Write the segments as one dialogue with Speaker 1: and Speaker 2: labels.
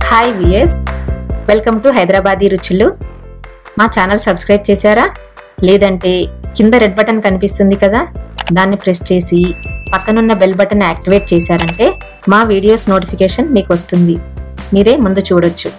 Speaker 1: hi VS welcome to Hyderabadi రుచులు మా channel subscribe చేశారా లేదంటే కింద రెడ్ బటన్ కనిపిస్తుంది కదా దాన్ని ప్రెస్ చేసి పక్కనున్న బెల్ బటన్ యాక్టివేట్ చేశారంటే మా వీడియోస్ నోటిఫికేషన్ మీకు వస్తుంది మీరే ముందు చూడొచ్చు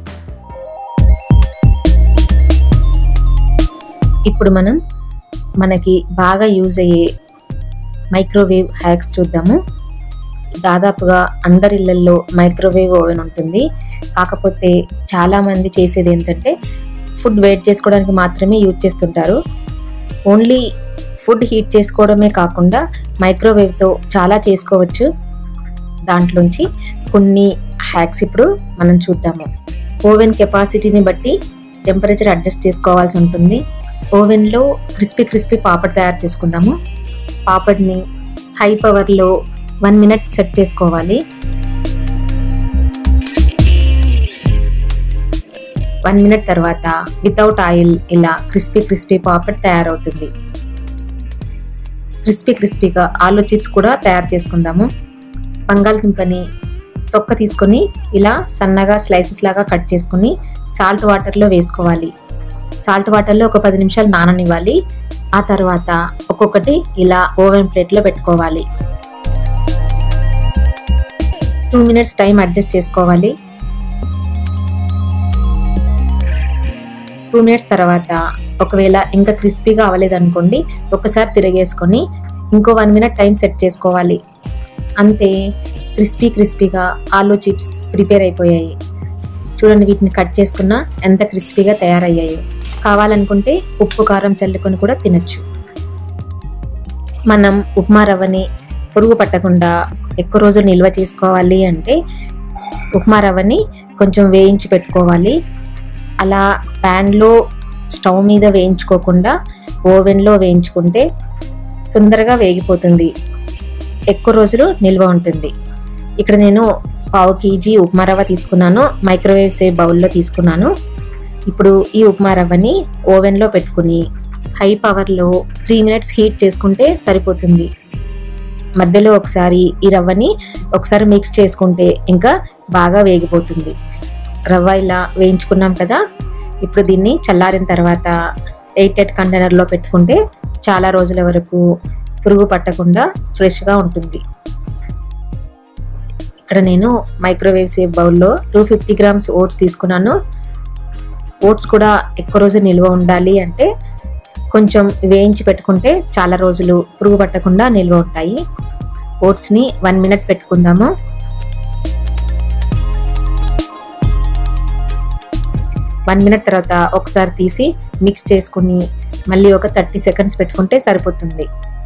Speaker 1: ఇప్పుడు మనం మనకి బాగా యూజ్ అయ్యే మైక్రోవేవ్ హ్యాక్స్ చూద్దాము దాదాపుగా అందరి ఇళ్లలో మైక్రోవేవ్ ఓవెన్ ఉంటుంది కాకపోతే చాలామంది చేసేది ఏంటంటే ఫుడ్ వెయిట్ చేసుకోవడానికి మాత్రమే యూజ్ చేస్తుంటారు ఓన్లీ ఫుడ్ హీట్ చేసుకోవడమే కాకుండా మైక్రోవేవ్తో చాలా చేసుకోవచ్చు దాంట్లోంచి కొన్ని హ్యాక్స్ ఇప్పుడు మనం చూద్దాము ఓవెన్ కెపాసిటీని బట్టి టెంపరేచర్ అడ్జస్ట్ చేసుకోవాల్సి ఉంటుంది ఓవెన్లో క్రిస్పీ క్రిస్పీ పాపడ్ తయారు చేసుకుందాము పాపడ్ని హై పవర్లో వన్ మినిట్ సెట్ చేసుకోవాలి వన్ మినిట్ తర్వాత వితౌట్ ఆయిల్ ఇలా క్రిస్పీ క్రిస్పీ పాపడ్ తయారవుతుంది క్రిస్పీ క్రిస్పీగా ఆలు చిప్స్ కూడా తయారు చేసుకుందాము బంగాళదుంపని తొక్క తీసుకొని ఇలా సన్నగా స్లైసెస్ లాగా కట్ చేసుకుని సాల్ట్ వాటర్లో వేసుకోవాలి సాల్ట్ వాటర్లో ఒక పది నిమిషాలు నాననివ్వాలి ఆ తర్వాత ఒక్కొక్కటి ఇలా ఓవెన్ ప్లేట్లో పెట్టుకోవాలి టూ మినిట్స్ టైం అడ్జస్ట్ చేసుకోవాలి టూ మినిట్స్ తర్వాత ఒకవేళ ఇంకా క్రిస్పీగా అవ్వలేదనుకోండి ఒకసారి తిరిగేసుకొని ఇంకో వన్ మినిట్ టైం సెట్ చేసుకోవాలి అంతే క్రిస్పీ క్రిస్పీగా ఆలూ చిప్స్ ప్రిపేర్ అయిపోయాయి చూడండి వీటిని కట్ చేసుకున్న ఎంత క్రిస్పీగా తయారయ్యాయో కావాలనుకుంటే ఉప్పు కారం చల్లుకొని కూడా తినచ్చు మనం ఉప్మా రవ్వని పురుగు పట్టకుండా ఎక్కువ రోజులు నిల్వ చేసుకోవాలి అంటే ఉప్మా రవ్వని కొంచెం వేయించి పెట్టుకోవాలి అలా ప్యాన్లో స్టవ్ మీద వేయించుకోకుండా ఓవెన్లో వేయించుకుంటే తొందరగా వేగిపోతుంది ఎక్కువ రోజులు నిల్వ ఉంటుంది ఇక్కడ నేను పావు కేజీ ఉప్మా రవ్వ తీసుకున్నాను మైక్రోవేవ్ సేవ్ బౌల్లో తీసుకున్నాను ఇప్పుడు ఈ ఉప్మా రవ్వని ఓవెన్లో పెట్టుకుని హై పవర్లో త్రీ మినిట్స్ హీట్ చేసుకుంటే సరిపోతుంది మధ్యలో ఒకసారి ఈ రవ్వని ఒకసారి మిక్స్ చేసుకుంటే ఇంకా బాగా వేగిపోతుంది రవ్వ ఇలా వేయించుకున్నాం కదా ఇప్పుడు దీన్ని చల్లారిన తర్వాత ఎయిట్ ఎయిట్ కంటైనర్లో పెట్టుకుంటే చాలా రోజుల వరకు పురుగు పట్టకుండా ఫ్రెష్గా ఉంటుంది ఇక్కడ నేను మైక్రోవేవ్ సేవ్ బౌల్లో టూ ఫిఫ్టీ గ్రామ్స్ ఓట్స్ తీసుకున్నాను ఓట్స్ కూడా ఎక్కువ రోజు నిల్వ ఉండాలి అంటే కొంచెం వేయించి పెట్టుకుంటే చాలా రోజులు పురుగు పట్టకుండా నిల్వ ఉంటాయి ఓట్స్ని వన్ మినిట్ పెట్టుకుందాము వన్ మినిట్ తర్వాత ఒకసారి తీసి మిక్స్ చేసుకుని మళ్ళీ ఒక థర్టీ సెకండ్స్ పెట్టుకుంటే సరిపోతుంది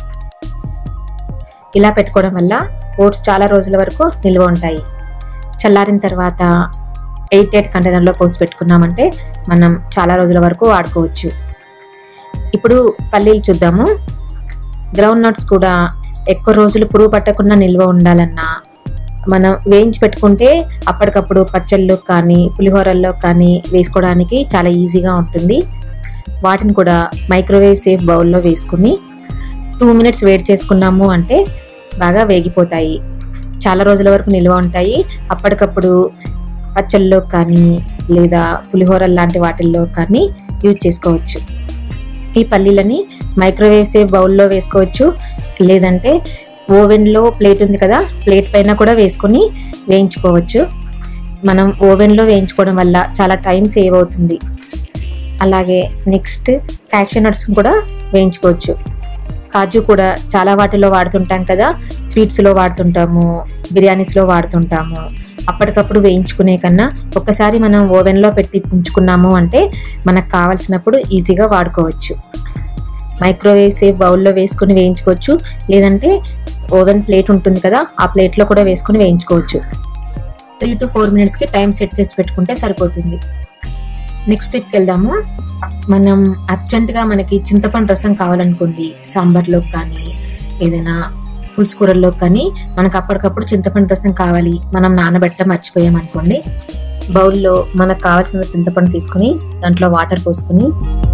Speaker 1: ఇలా పెట్టుకోవడం వల్ల ఓట్స్ చాలా రోజుల వరకు నిల్వ ఉంటాయి చల్లారిన తర్వాత ఎయిట్ ఎయిట్ కంటైనర్లో పోసి పెట్టుకున్నామంటే మనం చాలా రోజుల వరకు వాడుకోవచ్చు ఇప్పుడు పల్లీలు చూద్దాము గ్రౌండ్ నట్స్ కూడా ఎక్కువ రోజులు పురుగు పట్టకుండా నిల్వ ఉండాలన్నా మనం వేయించి పెట్టుకుంటే అప్పటికప్పుడు పచ్చళ్ళు కానీ పులిహోరల్లో కానీ వేసుకోవడానికి చాలా ఈజీగా ఉంటుంది వాటిని కూడా మైక్రోవేవ్ సేఫ్ బౌల్లో వేసుకుని టూ మినిట్స్ వేడి చేసుకున్నాము అంటే బాగా వేగిపోతాయి చాలా రోజుల వరకు నిల్వ ఉంటాయి అప్పటికప్పుడు పచ్చళ్ళలో కానీ లేదా పులిహోర లాంటి వాటిల్లో కానీ యూజ్ చేసుకోవచ్చు ఈ పల్లీలని మైక్రోవేవ్ సేవ్ బౌల్లో వేసుకోవచ్చు లేదంటే ఓవెన్లో ప్లేట్ ఉంది కదా ప్లేట్ పైన కూడా వేసుకొని వేయించుకోవచ్చు మనం ఓవెన్లో వేయించుకోవడం వల్ల చాలా టైం సేవ్ అవుతుంది అలాగే నెక్స్ట్ క్యాషూ నట్స్ కూడా వేయించుకోవచ్చు కాజు కూడా చాలా వాటిలో వాడుతుంటాం కదా స్వీట్స్లో వాడుతుంటాము బిర్యానీస్లో వాడుతుంటాము అప్పటికప్పుడు వేయించుకునే కన్నా ఒక్కసారి మనం ఓవెన్లో పెట్టి ఉంచుకున్నాము అంటే మనకు కావాల్సినప్పుడు ఈజీగా వాడుకోవచ్చు మైక్రోవేవ్ సేఫ్ బౌల్లో వేసుకుని వేయించుకోవచ్చు లేదంటే ఓవెన్ ప్లేట్ ఉంటుంది కదా ఆ ప్లేట్లో కూడా వేసుకుని వేయించుకోవచ్చు త్రీ టు ఫోర్ మినిట్స్కి టైం సెట్ చేసి పెట్టుకుంటే సరిపోతుంది నెక్స్ట్ స్టెప్కి వెళ్దాము మనం అర్జెంటుగా మనకి చింతపండు రసం కావాలనుకోండి సాంబార్లో కానీ ఏదైనా పులుసు కూరల్లో కానీ మనకు అప్పటికప్పుడు చింతపండు రసం కావాలి మనం నానబెట్ట మర్చిపోయాం అనుకోండి బౌల్లో మనకు కావాల్సిన చింతపండు తీసుకుని దాంట్లో వాటర్ పోసుకుని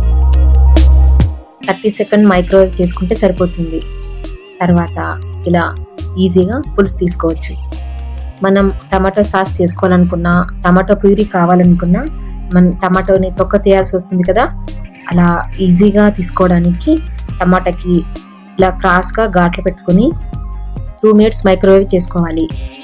Speaker 1: థర్టీ సెకండ్ మైక్రోవేవ్ చేసుకుంటే సరిపోతుంది తర్వాత ఇలా ఈజీగా పులుసు తీసుకోవచ్చు మనం టమాటో సాస్ చేసుకోవాలనుకున్నా టమాటో ప్యూరీ కావాలనుకున్నా మనం టమాటోని తొక్క తీయాల్సి వస్తుంది కదా అలా ఈజీగా తీసుకోవడానికి టమాటాకి ఇలా క్రాస్గా ఘాట్లు పెట్టుకుని టూ మినిట్స్ మైక్రోవేవ్ చేసుకోవాలి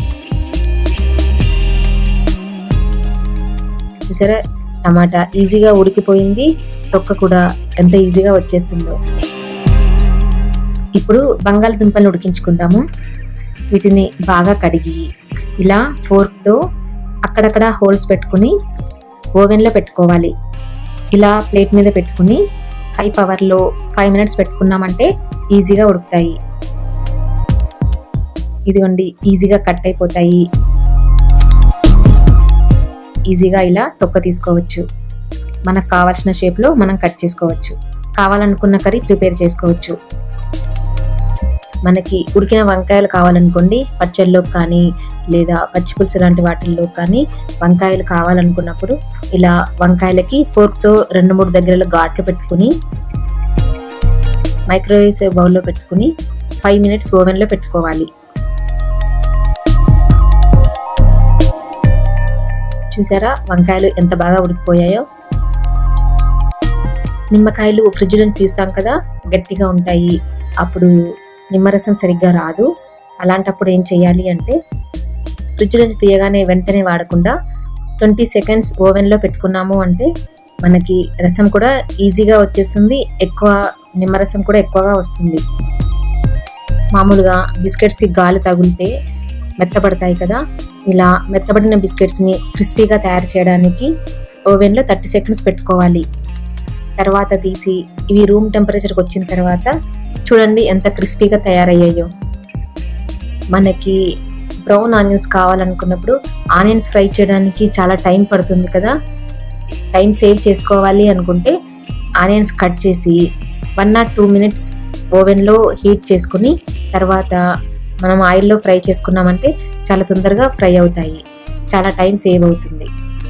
Speaker 1: చూసారా టమాటా ఈజీగా ఉడికిపోయింది తొక్క కూడా ఎంత ఈజీగా వచ్చేస్తుందో ఇప్పుడు బంగాళదుంపలను ఉడికించుకుందాము వీటిని బాగా కడిగి ఇలా ఫోర్క్తో అక్కడక్కడ హోల్స్ పెట్టుకుని ఓవెన్లో పెట్టుకోవాలి ఇలా ప్లేట్ మీద పెట్టుకుని హై పవర్లో ఫైవ్ మినిట్స్ పెట్టుకున్నామంటే ఈజీగా ఉడుకుతాయి ఇదిగోండి ఈజీగా కట్ అయిపోతాయి ఈజీగా ఇలా తొక్క తీసుకోవచ్చు మనకు కావాల్సిన షేప్లో మనం కట్ చేసుకోవచ్చు కావాలనుకున్న కర్రీ ప్రిపేర్ చేసుకోవచ్చు మనకి ఉడికిన వంకాయలు కావాలనుకోండి పచ్చళ్ళలో కానీ లేదా పచ్చి పులుసు లాంటి వాటిల్లో కానీ వంకాయలు కావాలనుకున్నప్పుడు ఇలా వంకాయలకి ఫోర్క్తో రెండు మూడు దగ్గరలో ఘాట్లు పెట్టుకుని మైక్రోవేవ్ సేవ్ బౌల్లో పెట్టుకుని ఫైవ్ మినిట్స్ ఓవెన్లో పెట్టుకోవాలి చూసారా వంకాయలు ఎంత బాగా ఉడికిపోయాయో నిమ్మకాయలు ఫ్రిడ్జ్ నుంచి తీస్తాం కదా గట్టిగా ఉంటాయి అప్పుడు నిమ్మరసం సరిగ్గా రాదు అలాంటప్పుడు ఏం చేయాలి అంటే ఫ్రిడ్జ్ నుంచి తీయగానే వెంటనే వాడకుండా ట్వంటీ సెకండ్స్ ఓవెన్లో పెట్టుకున్నాము అంటే మనకి రసం కూడా ఈజీగా వచ్చేస్తుంది ఎక్కువ నిమ్మరసం కూడా ఎక్కువగా వస్తుంది మామూలుగా బిస్కెట్స్కి గాలి తగిలితే మెత్తబడతాయి కదా ఇలా మెత్తబడిన బిస్కెట్స్ని క్రిస్పీగా తయారు చేయడానికి ఓవెన్లో థర్టీ సెకండ్స్ పెట్టుకోవాలి తర్వాత తీసి ఇవి రూమ్ టెంపరేచర్కి వచ్చిన తర్వాత చూడండి ఎంత క్రిస్పీగా తయారయ్యాయో మనకి బ్రౌన్ ఆనియన్స్ కావాలనుకున్నప్పుడు ఆనియన్స్ ఫ్రై చేయడానికి చాలా టైం పడుతుంది కదా టైం సేవ్ చేసుకోవాలి అనుకుంటే ఆనియన్స్ కట్ చేసి వన్ నాట్ టూ మినిట్స్ ఓవెన్లో హీట్ చేసుకుని తర్వాత మనం ఆయిల్లో ఫ్రై చేసుకున్నామంటే చాలా తొందరగా ఫ్రై అవుతాయి చాలా టైం సేవ్ అవుతుంది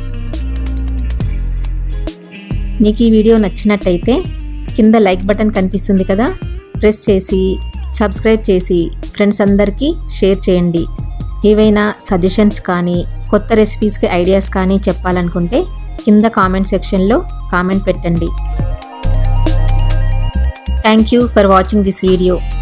Speaker 1: మీకు ఈ వీడియో నచ్చినట్టయితే కింద లైక్ బటన్ కనిపిస్తుంది కదా ప్రెస్ చేసి సబ్స్క్రైబ్ చేసి ఫ్రెండ్స్ అందరికీ షేర్ చేయండి ఏవైనా సజెషన్స్ కానీ కొత్త రెసిపీస్కి ఐడియాస్ కానీ చెప్పాలనుకుంటే కింద కామెంట్ సెక్షన్లో కామెంట్ పెట్టండి thank you for watching this video